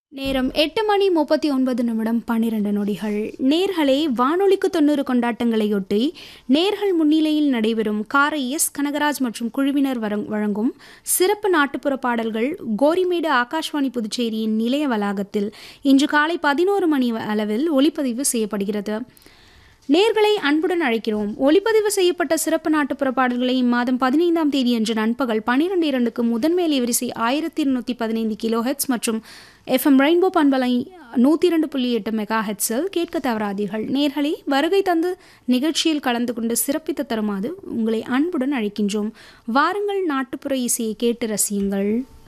நேரம் எட்டு மணி முப்பத்தி ஒன்பது நிமிடம் பன்னிரண்டு நொடிகள் நேர்களே வானொலிக்கு தொண்ணூறு கொண்டாட்டங்களையொட்டி நேர்கள் முன்னிலையில் நடைபெறும் காரை எஸ் கனகராஜ் மற்றும் குழுவினர் வரங் வழங்கும் சிறப்பு நாட்டுப்புற பாடல்கள் கோரிமேடு ஆகாஷ்வாணி புதுச்சேரியின் நிலைய வளாகத்தில் இன்று காலை பதினோரு மணி அளவில் ஒளிப்பதிவு செய்யப்படுகிறது நேர்களை அன்புடன் அழைக்கிறோம் ஒளிப்பதிவு செய்யப்பட்ட சிறப்பு நாட்டுப்புற பாடல்களை இம்மாதம் பதினைந்தாம் தேதி அன்று நண்பகல் பன்னிரண்டு இரண்டுக்கு முதன்மை வரிசை ஆயிரத்தி இருநூத்தி பதினைந்து கிலோ ஹெட்ஸ் மற்றும் எஃப்எம் ரெயின்போ பண்பலை நூற்றி இரண்டு புள்ளி எட்டு மெகா ஹெட்ஸில் கேட்க தவறாதீர்கள் நேர்களே வருகை தந்து நிகழ்ச்சியில் கலந்து கொண்டு சிறப்பித்து தருமாறு உங்களை அன்புடன் அழைக்கின்றோம் வாருங்கள் நாட்டுப்புற இசையை கேட்டு ரசியுங்கள்